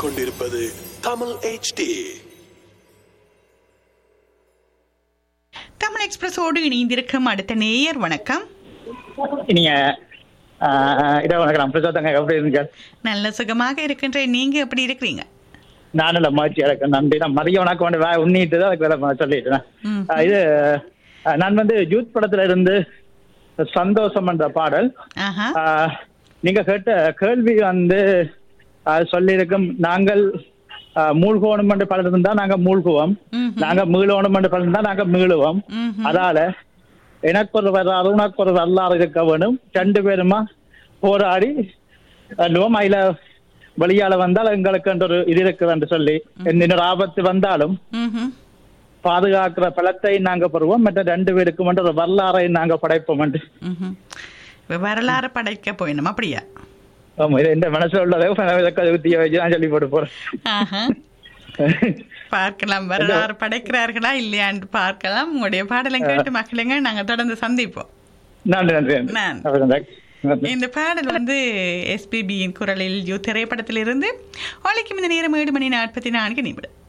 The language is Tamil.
கேட்டுக்கொண்டிருப்பது தமிழ் HD தமிழ் எக்ஸ்பிரஸோடு இணைந்திருக்கும் அடுத்த நேயர் வணக்கம் நீங்க ஆஹ், இதை வணக்கம் பிரசாதங்க எப்படி இருங்க நல்ல சுகமாக இருக்கின்ற நீங்க எப்படி இருக்கிறீங்க நானும் மகிழ்ச்சி எனக்கு நன்றி நான் மதிய வணக்கம் வந்து வே- உன்னிட்டு தான் அதுக்கு வேலை சொல்லிட்டேன் ம். ஆஹ், இது ஆஹ், நான் வந்து யூத் படத்துல இருந்து சந்தோஷம் என்ற பாடல் ஆஹா ஆஹ், நீங்க கேட்ட கேள்வி வந்து ஆஹ், சொல்லியிருக்கும் நாங்கள் ஆஹ், மூழ்கோணம் என்று பலர் இருந்தா நாங்க மூழ்குவோம் ம்ஹும். நாங்க மீளோணம் என்று பலர் இருந்தா நாங்க மீளுவோம் ம்ஹும். அதால எனக்கு ஒரு வரலாறு உனக்கு ஒரு வரலாறு இருக்க வேணும் ரெண்டு பேருமா போராடி அல்வம் அதுல வெளியால வந்தால் எங்களுக்கு என்ற ஒரு இது இருக்குது என்று சொல்லி இன்னொரு ஆபத்து வந்தாலும் ம்ஹும். பாதுகாக்கிற பலத்தை நாங்க பெறுவோம் மற்ற ரெண்டு பேருக்கும் என்ற ஒரு வரலாறை நாங்க படைப்போம் என்று ம்ஹும். இப்ப வரலாறு படைக்க போயிடும் அப்படியா ஆமா இது இந்த மனசுல உள்ளதை வித்திய வச்சு நான் சொல்லி போட்டு போறேன் ஆஹா பார்க்கலாம் வரலாறு படைக்கிறார்களா இல்லையான்னு பார்க்கலாம் உங்களுடைய பாடலை கேட்டு மக்களுங்க நாங்க தொடர்ந்து சந்திப்போம் நன்றி நன்றி நன்றி. நன்றி நன்றி இந்த பாடல் வந்து எஸ்பிபியின் குரலில் யூ திரைப்படத்திலிருந்து ஒலிக்கும் இந்த நேரம் ஏழு மணி நாற்பத்தி நான்கு நிமிடம்